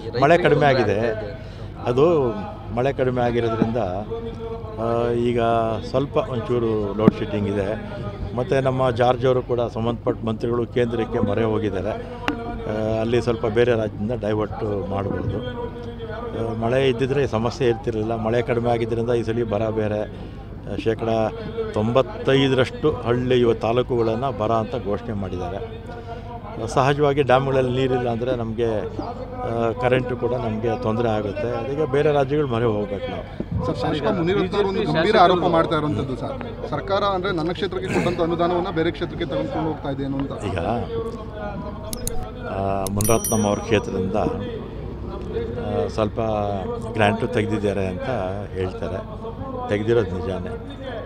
ಮಳೆ ಕಡಿಮೆ ಆಗಿದೆ ಅದು ಮಳೆ ಕಡಿಮೆ ಆಗಿರೋದ್ರಿಂದ ಆ, ಈಗ ಸ್ವಲ್ಪ ಒಂಚೂರು ಲೋಡ್ ಶೆಡ್ಡಿಂಗ್ ಇದೆ ಮತ್ತು ನಮ್ಮ ಜಾರ್ಜ್ ಅವರು ಕೂಡ ಸಂಬಂಧಪಟ್ಟ ಮಂತ್ರಿಗಳು ಕೇಂದ್ರಕ್ಕೆ ಮೊರೆ ಹೋಗಿದ್ದಾರೆ ಆ, ಅಲ್ಲಿ ಸ್ವಲ್ಪ ಬೇರೆ ರಾಜ್ಯದಿಂದ ಡೈವರ್ಟ್ ಮಾಡ್ಬೋದು ಆ, ಮಳೆ ಇದ್ದಿದ್ರೆ ಈ ಸಮಸ್ಯೆ ಇರ್ತಿರಲಿಲ್ಲ ಮಳೆ ಕಡಿಮೆ ಆಗಿದ್ದರಿಂದ ಈ ಸಲ ಬರ ಬೇರೆ ಆ, ಶೇಕಡ ತೊಂಬತ್ತೈದರಷ್ಟು ಹಳ್ಳಿ ಇವ ತಾಲೂಕುಗಳನ್ನು ಬರ ಅಂತ ಘೋಷಣೆ ಮಾಡಿದ್ದಾರೆ ಸಹಜವಾಗಿ ಡ್ಯಾಮ್ಗಳಲ್ಲಿ ನೀರಿಲ್ಲ ಅಂದರೆ ನಮಗೆ ಕರೆಂಟು ಕೂಡ ನಮಗೆ ತೊಂದರೆ ಆಗುತ್ತೆ ಅದಕ್ಕೆ ಬೇರೆ ರಾಜ್ಯಗಳು ಮೊರೆ ಹೋಗ್ಬೇಕು ನಾವು ಸರ್ ಶಾಸಕ ಮುನಿರತ್ನ ಅವರು ಒಂದು ಗಂಭೀರ ಆರೋಪ ಮಾಡ್ತಾ ಇರುವಂಥದ್ದು ಸರ್ ಸರ್ಕಾರ ಅಂದ್ರೆ ನನ್ನ ಕ್ಷೇತ್ರಕ್ಕೆ ಕೊಟ್ಟಂತ ಅನುದಾನವನ್ನ ಬೇರೆ ಕ್ಷೇತ್ರಕ್ಕೆ ತೆಗೆದುಕೊಂಡು ಹೋಗ್ತಾ ಇದೆ ಅನ್ನೋ ಅಂತ ಈಗ ಆ, ಮುನಿರತ್ನಂ ಅವ್ರ ಕ್ಷೇತ್ರದಿಂದ ಆ, ಸ್ವಲ್ಪ ಗ್ರ್ಯಾಂಟು ತೆಗೆದಿದ್ದಾರೆ ಅಂತ ಹೇಳ್ತಾರೆ ತೆಗೆದಿರೋದು ನಿಜಾನೇ